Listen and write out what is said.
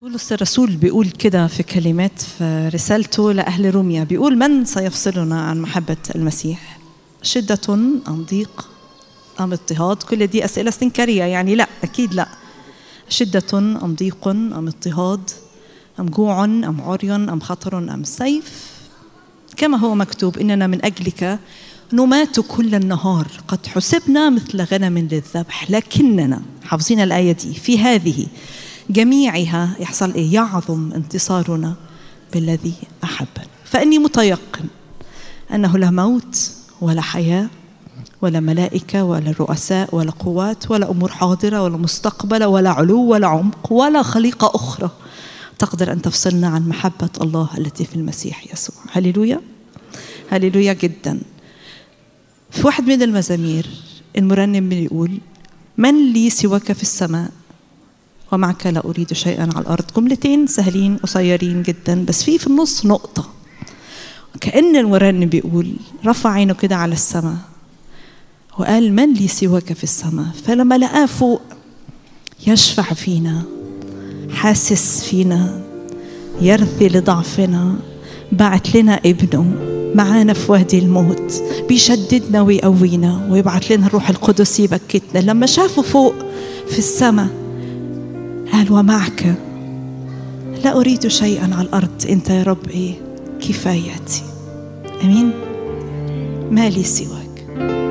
بولس الرسول بيقول كده في كلمات في رسالته لأهل روميا بيقول من سيفصلنا عن محبة المسيح شدة أم ضيق أم اضطهاد كل دي أسئلة استنكارية يعني لا أكيد لا شدة أم ضيق أم اضطهاد أم جوع أم عري أم خطر أم سيف كما هو مكتوب إننا من أجلك نمات كل النهار قد حسبنا مثل غنم للذبح لكننا حافظين الآية دي في هذه جميعها يحصل إيه يعظم انتصارنا بالذي أحبنا فإني متيقن أنه لا موت ولا حياة ولا ملائكة ولا رؤساء ولا قوات ولا أمور حاضرة ولا مستقبلة ولا علو ولا عمق ولا خليقة أخرى تقدر أن تفصلنا عن محبة الله التي في المسيح يسوع هللويا هللويا جدا في واحد من المزامير المرنم بيقول من لي سواك في السماء ومعك لا أريد شيئا على الأرض جملتين سهلين قصيرين جدا بس في في النص نقطة كأن المرنم بيقول رفع عينه كده على السماء وقال من لي سواك في السماء فلما لقاه فوق يشفع فينا حاسس فينا يرثي لضعفنا بعت لنا ابنه معانا في وادي الموت بيشددنا ويقوينا ويبعت لنا الروح القدس يبكتنا لما شافوا فوق في السماء قال ومعك لا أريد شيئا على الأرض أنت يا رب إيه كفايتي أمين ما لي سواك